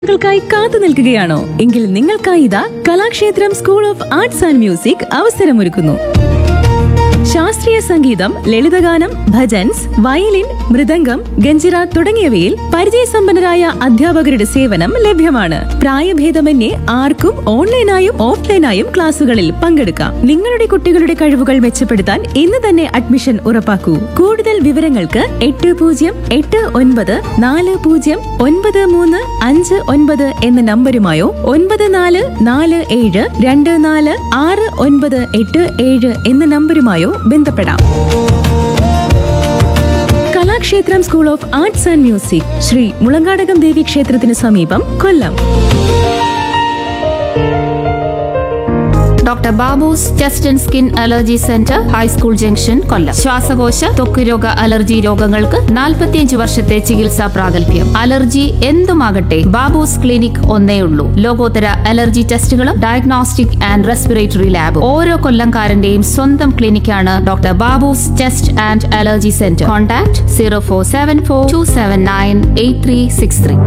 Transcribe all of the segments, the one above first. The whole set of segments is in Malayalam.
ൾക്കായി കാത്തു നിൽക്കുകയാണോ എങ്കിൽ നിങ്ങൾക്കായി ഇതാ Kalakshetram school of arts and music അവസരമൊരുക്കുന്നു ശാസ്ത്രീയ സംഗീതം ലളിതഗാനം ഭജൻസ് വയലിൻ മൃദംഗം ഗഞ്ചിറ തുടങ്ങിയവയിൽ പരിചയസമ്പന്നരായ അധ്യാപകരുടെ സേവനം ലഭ്യമാണ് പ്രായഭേദമന്യേ ആർക്കും ഓൺലൈനായും ഓഫ്ലൈനായും ക്ലാസുകളിൽ പങ്കെടുക്കാം നിങ്ങളുടെ കുട്ടികളുടെ കഴിവുകൾ മെച്ചപ്പെടുത്താൻ ഇന്ന് തന്നെ അഡ്മിഷൻ ഉറപ്പാക്കൂ കൂടുതൽ വിവരങ്ങൾക്ക് എട്ട് പൂജ്യം എട്ട് ഒൻപത് നാല് പൂജ്യം ഒൻപത് മൂന്ന് അഞ്ച് ഒൻപത് എന്ന നമ്പരുമായോ ഒൻപത് നാല് നാല് ഏഴ് രണ്ട് നാല് ആറ് ഒൻപത് എട്ട് ഏഴ് എന്ന നമ്പരുമായോ ബന്ധപ്പെടാം Kalakshetram school of arts and music Sree Mulankadakam Devi ക്ഷേത്രത്തിന് സമീപം Kollam doctor Babu's chest and skin allergy centre high school junction Kollam ശ്വാസകോശ ത്വക്ക് രോഗ അലർജി രോഗങ്ങൾക്ക് 45 വർഷത്തെ ചികിത്സാ പ്രാഗൽഭ്യം അലർജി എന്തുമാകട്ടെ ബാബൂസ് ക്ലിനിക് ഒന്നേ ഉള്ളൂ ലോകോത്തര അലർജി ടെസ്റ്റുകളും ഡയഗ്നോസ്റ്റിക് ആൻഡ് റെസ്പിറേറ്ററി ലാബ് ഓരോ കൊല്ലംകാരന്റെയും സ്വന്തം ക്ലിനിക്കാണ് doctor Babu's chest and allergy centre contact zero four seven four two seven nine eight three six three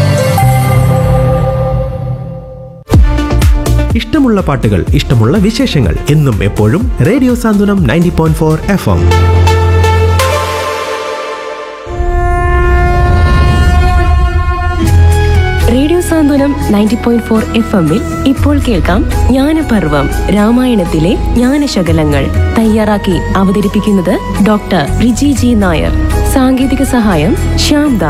ഇഷ്ടമുള്ള പാട്ടുകൾ ഇഷ്ടമുള്ള വിശേഷങ്ങൾ എന്നും എപ്പോഴും radio Santhwanam ninety point four F M radio Santhwanam ninety point four F എമ്മിൽ ഇപ്പോൾ കേൾക്കാം ജ്ഞാനപർവം രാമായണത്തിലെ ജ്ഞാനശകലങ്ങൾ തയ്യാറാക്കി അവതരിപ്പിക്കുന്നത് ഡോക്ടർ റിജി ജി നായർ സാങ്കേതിക സഹായം ശ്യാം ദാസ്